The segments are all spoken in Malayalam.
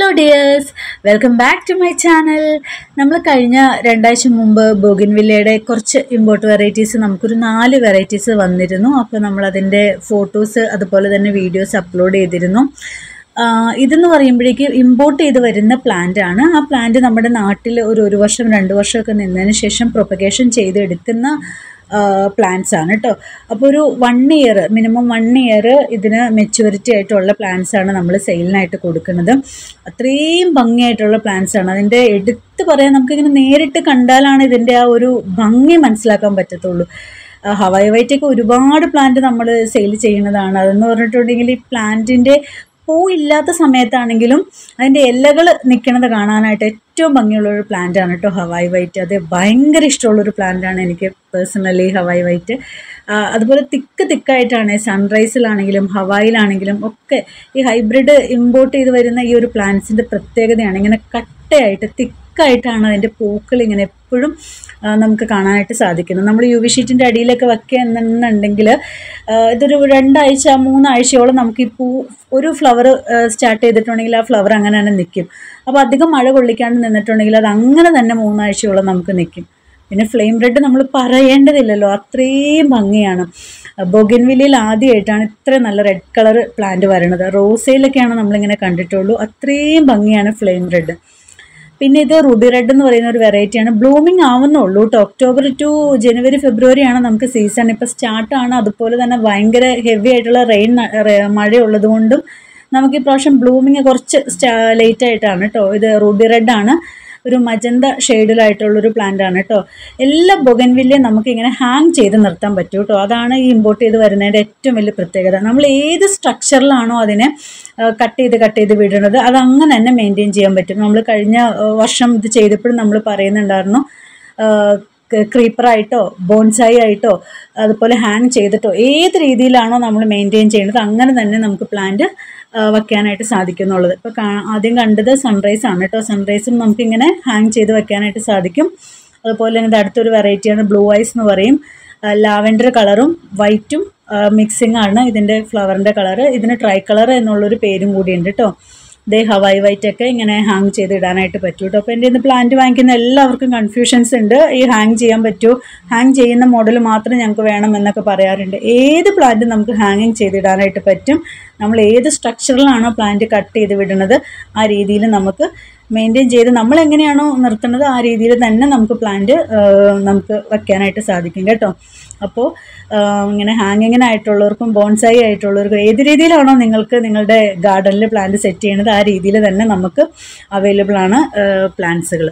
dears welcome back to my channel നമ്മൾ കഴിഞ്ഞ രണ്ടാഴ്ച മുമ്പ് ബോഗിൻവില്ലയുടെ കുറച്ച് ഇമ്പോർട്ട് വെറൈറ്റീസ് നമുക്കൊരു നാല് വെറൈറ്റീസ് വന്നിരുന്നു അപ്പോൾ നമ്മൾ അതിൻ്റെ ഫോട്ടോസ് അതുപോലെ തന്നെ വീഡിയോസ് അപ്ലോഡ് ചെയ്തിരുന്നു ആഹ് ഇതെന്ന് പറയുമ്പോഴേക്ക് ഇമ്പോർട്ട് ചെയ്ത് വരുന്ന പ്ലാന്റ് ആണ് ആ പ്ലാന്റ് നമ്മുടെ നാട്ടിൽ ഒരു ഒരു വർഷം രണ്ട് വർഷമൊക്കെ നിന്നതിന് ശേഷം പ്രൊപ്പഗേഷൻ ചെയ്തെടുക്കുന്ന പ്ലാന്റ്സ് ആണ് കേട്ടോ അപ്പോൾ ഒരു one year minimum one year ഇതിന് മെച്യൂരിറ്റി ആയിട്ടുള്ള പ്ലാന്റ്സ് ആണ് നമ്മൾ സെയിലിനായിട്ട് കൊടുക്കുന്നത് അത്രയും ഭംഗിയായിട്ടുള്ള പ്ലാന്റ്സ് ആണ് അതിൻ്റെ എടുത്ത് പറയാൻ നമുക്കിങ്ങനെ നേരിട്ട് കണ്ടാലാണ് ഇതിൻ്റെ ആ ഒരു ഭംഗി മനസ്സിലാക്കാൻ പറ്റത്തുള്ളൂ ആ, ഹവായ് വൈറ്റൊക്കെ ഒരുപാട് പ്ലാന്റ് നമ്മൾ സെയിൽ ചെയ്യുന്നതാണ് അതെന്ന് പറഞ്ഞിട്ടുണ്ടെങ്കിൽ ഈ പ്ലാന്റിൻ്റെ പൂ ഇല്ലാത്ത സമയത്താണെങ്കിലും അതിൻ്റെ ഇലകൾ നിൽക്കുന്നത് കാണാനായിട്ട് ഏറ്റവും ഭംഗിയുള്ള ഒരു പ്ലാന്റ് ആണ് കേട്ടോ ഹവായ് വൈറ്റ് അത് ഭയങ്കര ഇഷ്ടമുള്ളൊരു പ്ലാന്റ് ആണ് എനിക്ക് പേഴ്സണലി ഹവായ് വൈറ്റ് ആ, അതുപോലെ തിക്ക് തിക്കായിട്ടാണ് സൺറൈസിലാണെങ്കിലും ഹവായിലാണെങ്കിലും ഒക്കെ ഈ ഹൈബ്രിഡ് ഇമ്പോർട്ട് ചെയ്ത് വരുന്ന ഈ ഒരു പ്ലാന്റ്സിൻ്റെ പ്രത്യേകതയാണ് ഇങ്ങനെ കട്ടയായിട്ട് തിക്കായിട്ടാണ് അതിൻ്റെ പൂക്കൾ ഇങ്ങനെ എപ്പോഴും ആ, നമുക്ക് കാണാനായിട്ട് സാധിക്കുന്നത് നമ്മൾ യു വി ഷീറ്റിൻ്റെ അടിയിലൊക്കെ വെക്കുകയെന്നുണ്ടെങ്കിൽ ഇതൊരു രണ്ടാഴ്ച മൂന്നാഴ്ചയോളം നമുക്ക് ഈ പൂ ഒരു ഫ്ലവർ സ്റ്റാർട്ട് ചെയ്തിട്ടുണ്ടെങ്കിൽ ആ ഫ്ലവർ അങ്ങനെ തന്നെ നിൽക്കും അപ്പോൾ അധികം മഴ കൊള്ളിക്കാണ്ട് നിന്നിട്ടുണ്ടെങ്കിൽ അത് അങ്ങനെ തന്നെ മൂന്നാഴ്ചയോളം നമുക്ക് നിൽക്കും പിന്നെ ഫ്ലെയിം റെഡ് നമ്മൾ പറയേണ്ടതില്ലല്ലോ അത്രയും ഭംഗിയാണ് ബൊഗൻവില്ലയിൽ ആദ്യമായിട്ടാണ് ഇത്ര നല്ല റെഡ് കളർ പ്ലാന്റ് വരണത് റോസയിലൊക്കെയാണ് നമ്മളിങ്ങനെ കണ്ടിട്ടുള്ളൂ അത്രയും ഭംഗിയാണ് ഫ്ലെയിം റെഡ് പിന്നെ ഇത് റുബി റെഡ് എന്ന് പറയുന്ന ഒരു വെറൈറ്റിയാണ് ബ്ലൂമിങ് ആവുന്നുള്ളൂ കേട്ടോ ഒക്ടോബർ ടു ജനുവരി ഫെബ്രുവരി ആണ് നമുക്ക് സീസൺ ഇപ്പോൾ സ്റ്റാർട്ടാണ് അതുപോലെ തന്നെ ഭയങ്കര ഹെവി ആയിട്ടുള്ള റെയിൻ മഴ ഉള്ളത് കൊണ്ടും നമുക്ക് ഈ പ്രാവശ്യം ബ്ലൂമിങ് കുറച്ച് സ്റ്റാ ലേറ്റ് ആയിട്ടാണ് കേട്ടോ ഇത് റൂബി റെഡ് ആണ് ഒരു മജന്ത ഷെയ്ഡിലായിട്ടുള്ളൊരു പ്ലാന്റ് ആണ് കേട്ടോ എല്ലാ ബൊഗൻവില്ലയും നമുക്ക് ഇങ്ങനെ ഹാങ് ചെയ്ത് നിർത്താൻ പറ്റും കേട്ടോ അതാണ് ഈ ഇമ്പോർട്ട് ചെയ്ത് വരുന്നതിൻ്റെ ഏറ്റവും വലിയ പ്രത്യേകത നമ്മൾ ഏത് സ്ട്രക്ചറിലാണോ അതിനെ കട്ട് ചെയ്ത് കട്ട് ചെയ്ത് വിടുന്നത് അത് അങ്ങനെ തന്നെ മെയിൻറ്റെയിൻ ചെയ്യാൻ പറ്റും നമ്മൾ കഴിഞ്ഞ ആ, വർഷം ഇത് ചെയ്തപ്പോഴും നമ്മൾ പറയുന്നുണ്ടായിരുന്നു ക്രീപ്പറായിട്ടോ ബോൺസായി ആയിട്ടോ അതുപോലെ ഹാങ് ചെയ്തിട്ടോ ഏത് രീതിയിലാണോ നമ്മൾ മെയിൻറ്റെയിൻ ചെയ്യുന്നത് അങ്ങനെ തന്നെ നമുക്ക് പ്ലാന്റ് വെക്കാനായിട്ട് സാധിക്കുന്നുള്ളത് ഇപ്പോൾ ആദ്യം കണ്ടത് സൺറൈസ് ആണ് കേട്ടോ സൺറൈസും നമുക്കിങ്ങനെ ഹാങ് ചെയ്ത് വെക്കാനായിട്ട് സാധിക്കും അതുപോലെ തന്നെ ഇത് അടുത്തൊരു വെറൈറ്റിയാണ് ബ്ലൂ ഐസ് എന്ന് പറയും ലാവൻഡർ കളറും വൈറ്റും മിക്സിംഗ് ആണ് ഇതിൻ്റെ ഫ്ലവറിൻ്റെ കളറ് ഇതിന് ട്രൈ കളർ എന്നുള്ളൊരു പേരും കൂടിയുണ്ട് കേട്ടോ ദേ ഹവായ് വൈറ്റ് ഒക്കെ ഇങ്ങനെ ഹാങ് ചെയ്ത് ഇടാനായിട്ട് പറ്റും കേട്ടോ അപ്പോൾ എൻ്റെ ഇന്ന് പ്ലാന്റ് വാങ്ങിക്കുന്ന എല്ലാവർക്കും കൺഫ്യൂഷൻസ് ഉണ്ട് ഈ ഹാങ് ചെയ്യാൻ പറ്റുമോ ഹാങ് ചെയ്യുന്ന മോഡൽ മാത്രം ഞങ്ങൾക്ക് വേണം എന്നൊക്കെ പറയാറുണ്ട് ഏത് പ്ലാന്റും നമുക്ക് ഹാങ്ങിങ് ചെയ്തിടാനായിട്ട് പറ്റും നമ്മൾ ഏത് സ്ട്രക്ചറിലാണോ പ്ലാന്റ് കട്ട് ചെയ്ത് വിടുന്നത് ആ രീതിയിൽ നമുക്ക് മെയിൻറ്റെയിൻ ചെയ്ത് നമ്മൾ എങ്ങനെയാണോ നിർത്തുന്നത് ആ രീതിയിൽ തന്നെ നമുക്ക് പ്ലാന്റ് നമുക്ക് വെക്കാനായിട്ട് സാധിക്കും കേട്ടോ അപ്പോൾ ഇങ്ങനെ ഹാങ്ങിങ്ങിനായിട്ടുള്ളവർക്കും ബോൺസായി ആയിട്ടുള്ളവർക്കും ഏത് രീതിയിലാണോ നിങ്ങൾക്ക് നിങ്ങളുടെ ഗാർഡനിൽ പ്ലാന്റ് സെറ്റ് ചെയ്യണത് ആ രീതിയിൽ തന്നെ നമുക്ക് അവൈലബിൾ ആണ് പ്ലാന്റ്സുകൾ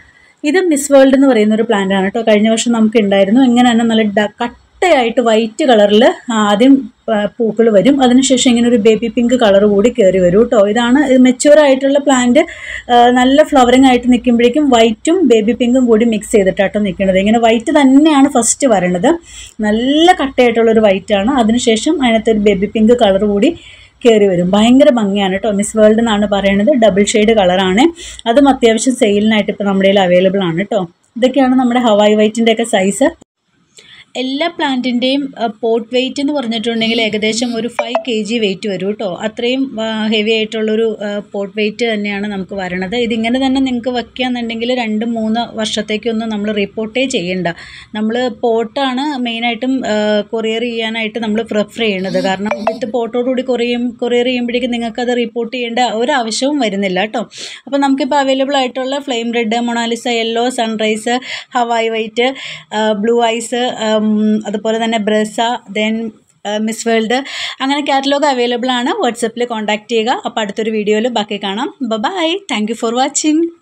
ഇത് മിസ് വേൾഡ് എന്ന് പറയുന്ന ഒരു പ്ലാന്റ് ആണ് കേട്ടോ കഴിഞ്ഞ വർഷം നമുക്ക് ഉണ്ടായിരുന്നു ഇങ്ങനെ തന്നെ നല്ല ഡ- കട്ടയായിട്ട് വൈറ്റ് കളറിൽ ആദ്യം പൂക്കൾ വരും അതിനുശേഷം ഇങ്ങനെ ഒരു ബേബി പിങ്ക് കളർ കൂടി കയറി വരും കേട്ടോ ഇതാണ് മെച്യൂർ ആയിട്ടുള്ള പ്ലാന്റ് നല്ല ഫ്ലവറിങ് ആയിട്ട് നിൽക്കുമ്പോഴേക്കും വൈറ്റും ബേബി പിങ്കും കൂടി മിക്സ് ചെയ്തിട്ടാട്ടോ നിൽക്കുന്നത് ഇങ്ങനെ വൈറ്റ് തന്നെയാണ് ഫസ്റ്റ് വരണത് നല്ല കട്ടയായിട്ടുള്ളൊരു വൈറ്റാണ് അതിനുശേഷം അതിനകത്ത് ഒരു ബേബി പിങ്ക് കളർ കൂടി കയറി വരും ഭയങ്കര ഭംഗിയാണ് കേട്ടോ മിസ് വേൾഡ് എന്നാണ് പറയുന്നത് ഡബിൾ ഷെയ്ഡ് കളറാണ് അതും അത്യാവശ്യം സെയിലിനായിട്ട് ഇപ്പോൾ നമ്മുടെ കയ്യിൽ അവൈലബിൾ ആണ് കേട്ടോ ഇതൊക്കെയാണ് നമ്മുടെ ഹവായ് വൈറ്റിൻ്റെ ഒക്കെ സൈസ് എല്ലാ പ്ലാന്റിൻ്റെയും പോട്ട് വെയിറ്റ് എന്ന് പറഞ്ഞിട്ടുണ്ടെങ്കിൽ ഏകദേശം ഒരു ഫൈവ് കെ ജി വെയിറ്റ് വരും കേട്ടോ അത്രയും ഹെവി ആയിട്ടുള്ളൊരു പോട്ട് വെയിറ്റ് തന്നെയാണ് നമുക്ക് വരണത് ഇതിങ്ങനെ തന്നെ നിങ്ങൾക്ക് വയ്ക്കുകയെന്നുണ്ടെങ്കിൽ രണ്ട് മൂന്ന് വർഷത്തേക്കൊന്നും നമ്മൾ റിപ്പോർട്ടേ ചെയ്യണ്ട നമ്മൾ പോട്ടാണ് മെയിനായിട്ടും കൊറിയർ ചെയ്യാനായിട്ട് നമ്മൾ പ്രിഫർ ചെയ്യണത് കാരണം വിത്ത് പോട്ടോടുകൂടി കൊറിയും കൊറിയർ ചെയ്യുമ്പോഴേക്കും നിങ്ങൾക്കത് റിപ്പോർട്ട് ചെയ്യേണ്ട ഒരാവശ്യവും വരുന്നില്ല കേട്ടോ അപ്പോൾ നമുക്കിപ്പോൾ അവൈലബിൾ ആയിട്ടുള്ള flame red Mona Lisa yellow sunrise Hawaii white blue ice അതുപോലെ തന്നെ ബ്രസ ദെൻ മിസ് വേൾഡ് അങ്ങനെ കാറ്റലോഗ് അവൈലബിൾ ആണ് വാട്സപ്പിൽ കോൺടാക്റ്റ് ചെയ്യുക അപ്പോൾ അടുത്തൊരു വീഡിയോയിൽ ബാക്കി കാണാം bye thank you for watching